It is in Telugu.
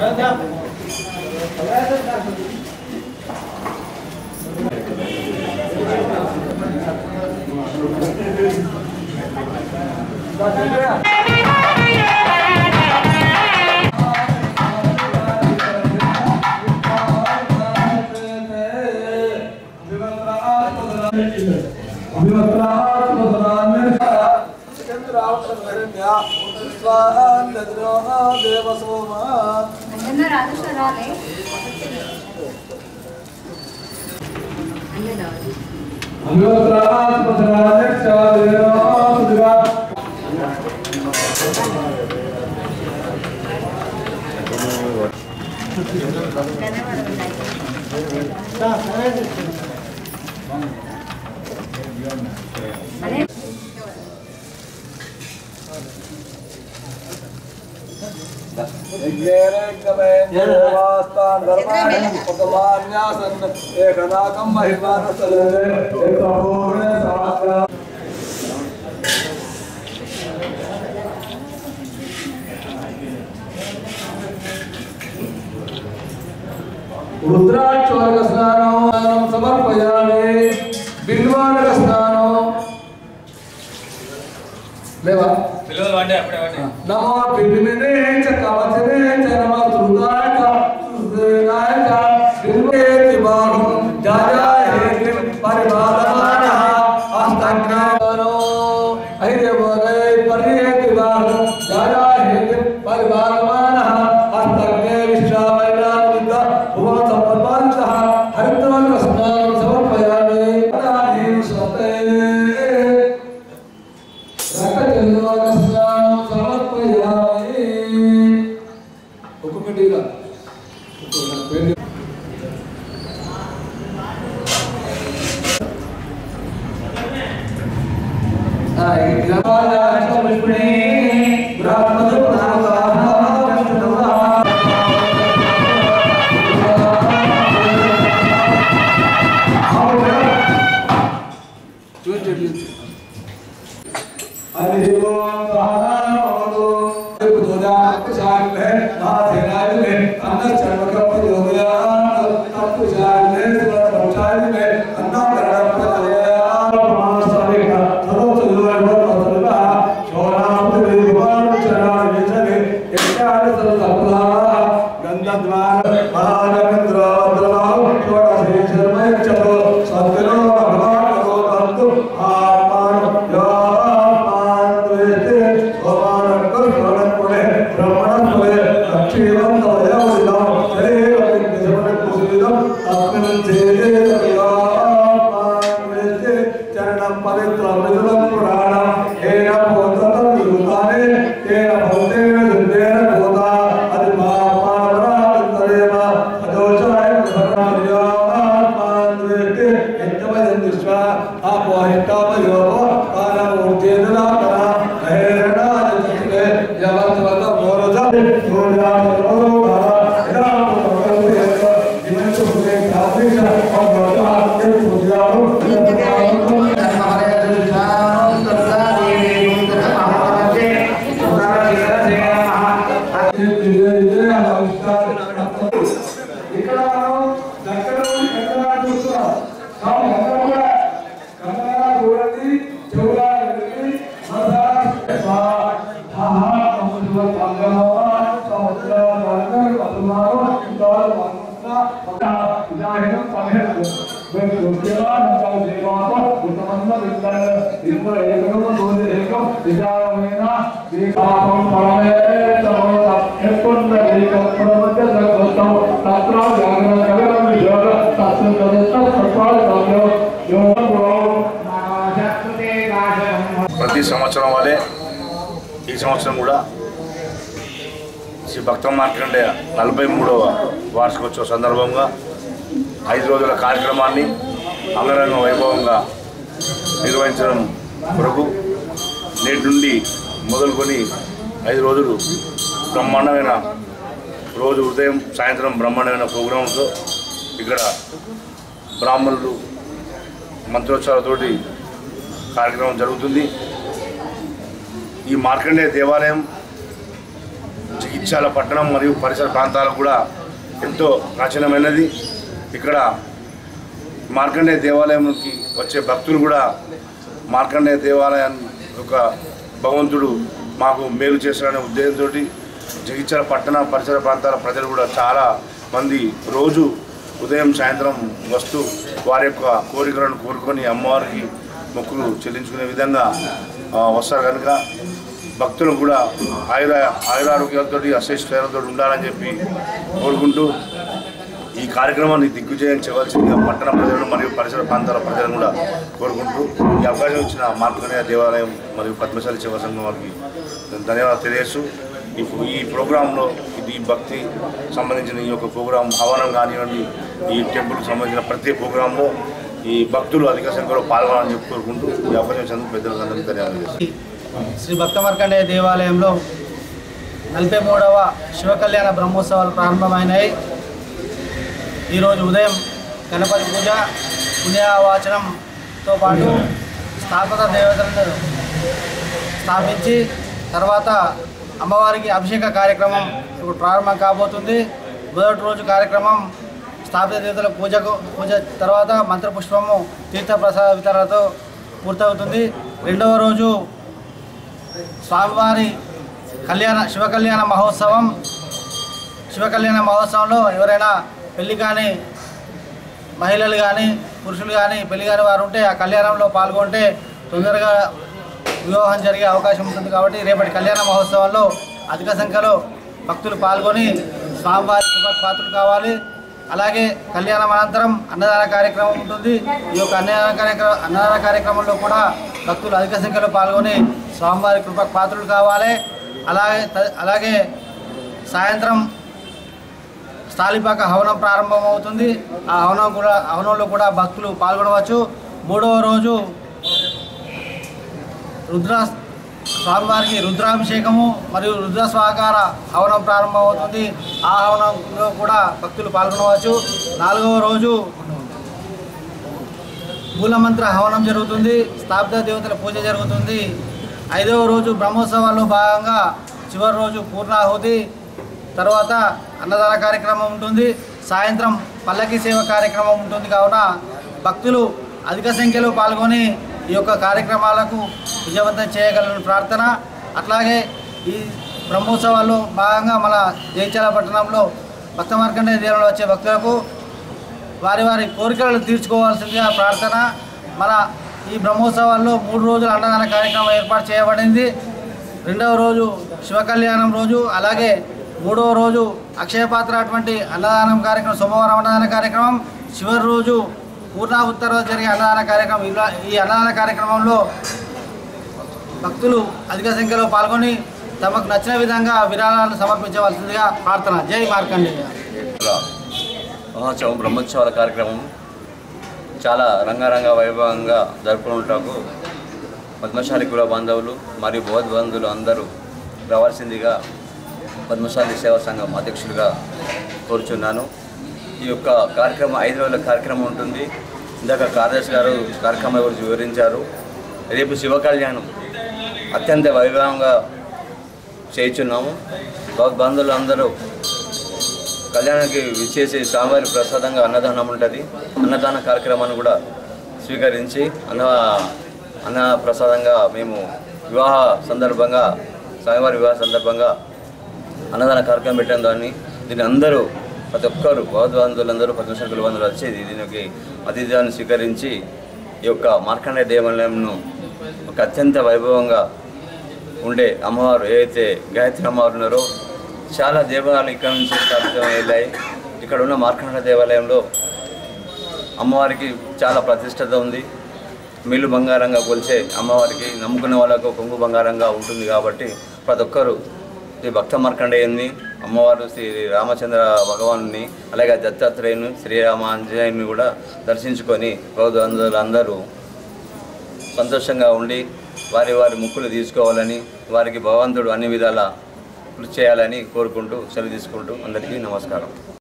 దేవసోమా అన్న రాజేశ్వరాలే అన్న రాజు అదే ఏకనాకం మహిమాన రుద్రాక్షోరక స్నానం సమర్పయామి బిల్వానక స్నానం లేవా పిల్లలు వాడే అప్పుడే వాడే నమో పిల్లిమినే చ కవచనే చ నమ ధృతాయ సుదేనాయ బిల్వేతి బాహు జాయాయ హేతి పరిపాలమాన అస్తజ్ఞానో ఐరే భోగై పరియేతి బాహు జాయాయ హేతి పరిపాలమాన అస్తజ్ఞే విశ్రామైనామిత భువ సంపన్నంత హరితవర్ణ స్నానం సమర్పయామి అదాని స్వతే రకచంద్రోగస్నానం సమర్పయామి ఒక్కొక్కటి ఇలా ఒక్కొక్క పేరు ఆ, ఇలా లక్ష్మీ బ్రహ్మదు చూడండి हरि ओम सहानो एक दोजा कुशाल है नाथे राज में अन्न चरण कप योगया तप कुशाल में स्वर प्रचार में अन्न करण पद योगया प्रमाण सारे का थरो चलो है वो पसरवा छोरा मुझे विवान चरण विचरे इत्याद सब सपला गंधद्वार महानगंद्र द्रवाओ छोरा से शर्मय चलो सत्यो भगवान को बंधु आत्मान या ఇక్కడ మనం దగ్గర నుండి కన్నడ చూస్తున్నాం కాబట్టి అందరూ కూడా కన్నడ చూడండి చెవులా వినండి, మనసారా స్వాహ, ధాహ, సముద్ర సంగమం, సముద్ర వర్గం, పద్మాలు, ఇంద్రాలు, మన్మథ, మత, విజాహినం, సమేతం. మేము దుర్జయా, నకాల దేవాత, ఉత్తమంత విద్యాల, ఇంద్ర ఏకం, దోజ ఏకం, విజాయమైన, దీపాపం పరమే, సమోద, ఎప్పుండ ఏకం, ప్రమధ్య సర్వత్వం, తత్ర జాగరణ కవిరం విజోగ, తత్ర ప్రదత్త సత్వాల కావ్యం, యోగం పురోగం, నాశక్తే నాశనం. ప్రతి సంవత్సరం వలె ఈ సంవత్సరం కూడా శ్రీ భక్త మార్కండేయ నలభై మూడవ వార్షికోత్సవ సందర్భంగా ఐదు రోజుల కార్యక్రమాన్ని అంగరంగ వైభవంగా నిర్వహించడం కొరకు నేటి నుండి మొదలుకొని ఐదు రోజులు బ్రహ్మాండమైన రోజు ఉదయం సాయంత్రం బ్రహ్మాండమైన ప్రోగ్రాంతో ఇక్కడ బ్రాహ్మణులు మంత్రోత్సవాలతోటి కార్యక్రమం జరుగుతుంది ఈ మార్కండేయ దేవాలయం జగిత్యాల పట్టణం మరియు పరిసర ప్రాంతాలకు కూడా ఎంతో ప్రాచీనమైనది ఇక్కడ మార్కండేయ దేవాలయంకి వచ్చే భక్తులు కూడా మార్కండేయ దేవాలయం యొక్క భగవంతుడు మాకు మేలు చేస్తాడనే ఉద్దేశంతో జగిత్యాల పట్టణ పరిసర ప్రాంతాల ప్రజలు కూడా చాలా మంది రోజు ఉదయం సాయంత్రం వస్తూ వారి యొక్క కోరికలను కోరుకొని అమ్మవారికి మొక్కులు చెల్లించుకునే విధంగా ఆ, వస్తారు కనుక భక్తులు కూడా ఆయుర ఆయురారోగ్యాలతో అశేషాలతో ఉండాలని చెప్పి కోరుకుంటూ ఈ కార్యక్రమాన్ని దిగ్విజయం చేయవలసిందిగా పట్టణ ప్రజలను మరియు పరిసర ప్రాంతాల ప్రజలను కూడా కోరుకుంటూ ఈ అవకాశం ఇచ్చిన మార్కండేయ దేవాలయం మరియు పద్మశాలి సేవా సంఘం వారికి ధన్యవాదాలు తెలియజేస్తూ ఈ ఈ ప్రోగ్రాంలో ఇది భక్తి సంబంధించిన ఈ యొక్క ప్రోగ్రాం హవనం కానివ్వండి ఈ టెంపుల్కి సంబంధించిన ప్రతి ప్రోగ్రాంలో ఈ భక్తులు అధిక సంఖ్యలో పాల్గొనాలని చెప్పి కోరుకుంటూ ఈ అవకాశం ఇచ్చినందుకు పెద్దలందరికీ ధన్యవాదాలు చేస్తున్నాను. శ్రీ భక్త మార్కండేయ దేవాలయంలో నలభై మూడవ శివకళ్యాణ బ్రహ్మోత్సవాలు ప్రారంభమైనాయి ఈరోజు ఉదయం గణపతి పూజ పుణ్యవాచనంతో పాటు స్థాపక దేవతలను స్థాపించి తర్వాత అమ్మవారికి అభిషేక కార్యక్రమం ఇప్పుడు ప్రారంభం కాబోతుంది మొదటి రోజు కార్యక్రమం స్థాపిత దేవతల పూజకు పూజ తర్వాత మంత్రపుష్పము తీర్థప్రసాద వితరణతో పూర్తవుతుంది రెండవ రోజు స్వామివారి కళ్యాణ శివ కళ్యాణ మహోత్సవం శివ కళ్యాణ మహోత్సవంలో ఎవరైనా పెళ్లి కానీ మహిళలు కానీ పురుషులు కానీ పెళ్లి కాని వారు ఉంటే ఆ కళ్యాణంలో పాల్గొంటే తొందరగా వివాహం జరిగే అవకాశం ఉంటుంది కాబట్టి రేపటి కళ్యాణ మహోత్సవంలో అధిక సంఖ్యలో భక్తులు పాల్గొని స్వామివారి కృపకు పాత్రలు కావాలి అలాగే కళ్యాణం అనంతరం అన్నదాన కార్యక్రమం ఉంటుంది ఈ యొక్క అన్నదాన కార్యక్రమం అన్నదాన కార్యక్రమంలో కూడా భక్తులు అధిక సంఖ్యలో పాల్గొని స్వామివారి కృపకు పాత్రలు కావాలి అలాగే త- అలాగే సాయంత్రం స్థాళిపాక హవనం ప్రారంభమవుతుంది ఆ హవనం కూడా హవనంలో కూడా భక్తులు పాల్గొనవచ్చు మూడవ రోజు రుద్ర స్వామివారికి రుద్రాభిషేకము మరియు రుద్ర స్వాకార హవనం ప్రారంభమవుతుంది ఆ హవనంలో కూడా భక్తులు పాల్గొనవచ్చు నాలుగవ రోజు మూలమంత్ర హవనం జరుగుతుంది స్థాపిత దేవతల పూజ జరుగుతుంది ఐదవ రోజు బ్రహ్మోత్సవాల్లో భాగంగా చివరి రోజు పూర్ణాహుతి తర్వాత అన్నదాన కార్యక్రమం ఉంటుంది సాయంత్రం పల్లకి సేవ కార్యక్రమం ఉంటుంది కావున భక్తులు అధిక సంఖ్యలో పాల్గొని ఈ యొక్క కార్యక్రమాలకు విజయవంతం చేయగలని ప్రార్థన అట్లాగే ఈ బ్రహ్మోత్సవాల్లో భాగంగా మన జైచాల పట్టణంలో భక్త మార్కండేయ దేవుళ్ళు వచ్చే భక్తులకు వారి వారి కోరికలను తీర్చుకోవాల్సిందిగా ప్రార్థన మన ఈ బ్రహ్మోత్సవాల్లో మూడు రోజుల అన్నదాన కార్యక్రమం ఏర్పాటు చేయబడింది రెండవ రోజు శివ కళ్యాణం రోజు అలాగే మూడవ రోజు అక్షయపాత్ర అటువంటి అన్నదానం కార్యక్రమం సోమవారం అన్నదాన కార్యక్రమం చివరి రోజు పూర్ణాహుతి తర్వాత జరిగే అన్నదాన కార్యక్రమం ఇలా ఈ అన్నదాన కార్యక్రమంలో భక్తులు అధిక సంఖ్యలో పాల్గొని తమకు నచ్చిన విధంగా విరాళాలు సమర్పించవలసిందిగా ప్రార్థన జై మార్కండేయ మహోత్సవం బ్రహ్మోత్సవాల కార్యక్రమం చాలా రంగారంగ వైభవంగా జరుపుకుంటాకు పద్మశాలి కుల బాంధవులు మరియు బౌద్ధ బంధువులు అందరూ రావాల్సిందిగా పద్మశాలి సేవా సంఘం అధ్యక్షులుగా కోరుచున్నాను ఈ యొక్క కార్యక్రమం ఐదు రోజుల కార్యక్రమం ఉంటుంది ఇందాక కార్యదర్శి గారు కార్యక్రమం గురించి వివరించారు రేపు శివ కళ్యాణం అత్యంత వైభవంగా చేయుచున్నాము బౌద్ధ బంధువులు అందరూ కళ్యాణానికి విచ్చేసి స్వామివారి ప్రసాదంగా అన్నదానం ఉంటుంది అన్నదాన కార్యక్రమాన్ని కూడా స్వీకరించి అన్న అన్న ప్రసాదంగా మేము వివాహ సందర్భంగా స్వామివారి వివాహ సందర్భంగా అన్నదాన కార్యక్రమం పెట్టాం దాన్ని దీన్ని అందరూ ప్రతి ఒక్కరు బౌద్ధ బంధువులందరూ పద్మశంకుల బంధువులు వచ్చి దీనికి అతిథ్యాన్ని స్వీకరించి ఈ యొక్క మార్కండేయ దేవాలయంను ఒక అత్యంత వైభవంగా ఉండే అమ్మవారు ఏదైతే గాయత్రి అమ్మవారు ఉన్నారో చాలా దేవాలయాలు ఇక్కడ నుంచి స్థాపితం అయ్యాయి ఇక్కడ ఉన్న మార్కండ దేవాలయంలో అమ్మవారికి చాలా ప్రతిష్టత ఉంది మిల్లు బంగారంగా కొలిచే అమ్మవారికి నమ్ముకునే వాళ్ళకు కొంగు బంగారంగా ఉంటుంది కాబట్టి ప్రతి ఒక్కరు శ్రీ భక్త మార్కండేయుని అమ్మవారు శ్రీ రామచంద్ర భగవాను అలాగే దత్తాత్రేయుని శ్రీరామ ఆంజనేయుని కూడా దర్శించుకొని బౌద్ధ అందరూ సంతోషంగా ఉండి వారి వారి ముక్కులు తీసుకోవాలని వారికి భగవంతుడు అన్ని విధాల కృషి చేయాలని కోరుకుంటూ సెలవు తీసుకుంటూ అందరికీ నమస్కారం